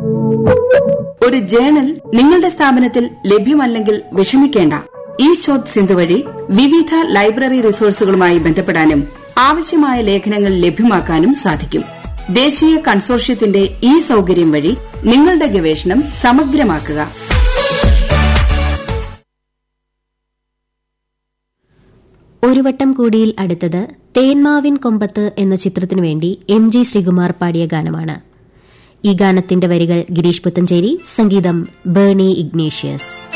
ഒരു ജേണൽ നിങ്ങളുടെ സ്ഥാപനത്തിൽ ലഭ്യമല്ലെങ്കിൽ വിഷമിക്കേണ്ട ഈ ശോധ് സിന്ധു വഴി വിവിധ ലൈബ്രറി റിസോഴ്സുകളുമായി ബന്ധപ്പെടാനും ആവശ്യമായ ലേഖനങ്ങൾ ലഭ്യമാക്കാനും സാധിക്കും ദേശീയ കൺസോർഷ്യത്തിന്റെ ഈ സൌകര്യം വഴി നിങ്ങളുടെ ഗവേഷണം സമഗ്രമാക്കുക ഒരു വട്ടം കൂടിയിൽ അടുത്തത് തേന്മാവിൻ കൊമ്പത്ത് എന്ന ചിത്രത്തിനു വേണ്ടി എം ജി ശ്രീകുമാർ പാടിയ ഗാനമാണ് ഈ ഗാനത്തിന്റെ വരികൾ ഗിരീഷ് പുത്തഞ്ചേരി സംഗീതം ബേണി ഇഗ്നേഷ്യസ്